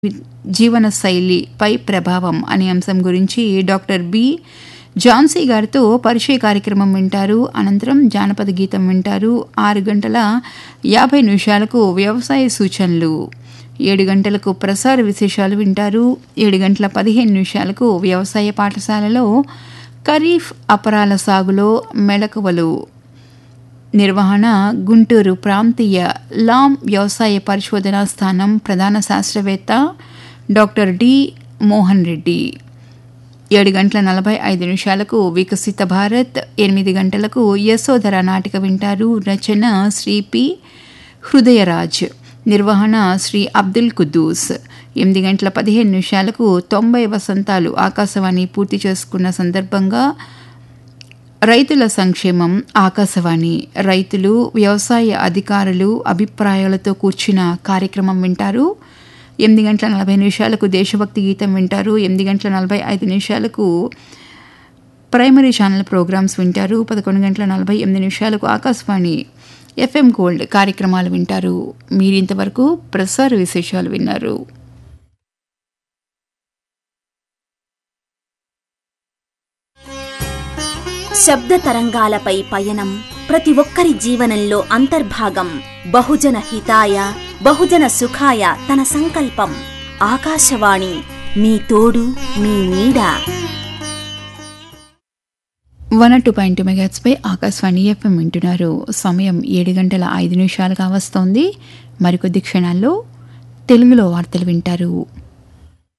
జీవన శైలిపై ప్రభావం అనే అంశం గురించి డాక్టర్ బి జాన్సీ గారితో పరిచయ కార్యక్రమం వింటారు అనంతరం జానపద గీతం వింటారు ఆరు గంటల యాభై నిమిషాలకు వ్యవసాయ సూచనలు ఏడు గంటలకు ప్రసార విశేషాలు వింటారు ఏడు గంటల పదిహేను నిమిషాలకు వ్యవసాయ పాఠశాలలో ఖరీఫ్ అపరాల సాగులో మెళకువలు నిర్వహణ గుంటూరు ప్రాంతీయ లాం వ్యవసాయ పరిశోధనా స్థానం ప్రధాన శాస్త్రవేత్త డాక్టర్ డి మోహన్ రెడ్డి ఏడు గంటల నలభై ఐదు నిమిషాలకు వికసిత భారత్ ఎనిమిది గంటలకు యశోధర నాటిక వింటారు రచన శ్రీ పి హృదయరాజ్ నిర్వహణ శ్రీ అబ్దుల్ కుద్దూస్ ఎనిమిది గంటల పదిహేను నిమిషాలకు తొంభై వసంతాలు ఆకాశవాణి పూర్తి చేసుకున్న సందర్భంగా రైతుల సంక్షేమం ఆకాశవాణి రైతులు వ్యవసాయ అధికారులు అభిప్రాయాలతో కూర్చున్న కార్యక్రమం వింటారు ఎనిమిది గంటల నలభై నిమిషాలకు దేశభక్తి గీతం వింటారు ఎనిమిది గంటల నలభై ఐదు నిమిషాలకు ప్రైమరీ ఛానల్ ప్రోగ్రామ్స్ వింటారు పదకొండు గంటల నలభై ఎనిమిది నిమిషాలకు ఆకాశవాణి ఎఫ్ఎం గోల్డ్ కార్యక్రమాలు వింటారు మీరు ఇంతవరకు ప్రసార విశేషాలు విన్నారు శబ్ద తరంగాలపై పయనం ప్రతి ఒక్కరి జీవనంలో అంతర్భాగం బహుజన హితాయ బహుజన సుఖాయ తన సంకల్పం ఆకాశవాణి మీ తోడు మీ నీడ వన్ టూ పాయింట్ మెగాట్స్పై ఆకాశవాణి ఎఫ్ఎం వింటున్నారు సమయం ఏడు గంటల ఐదు నిమిషాలు కావస్తోంది మరికొద్ది క్షణాల్లో తెలుగులో వార్తలు వింటారు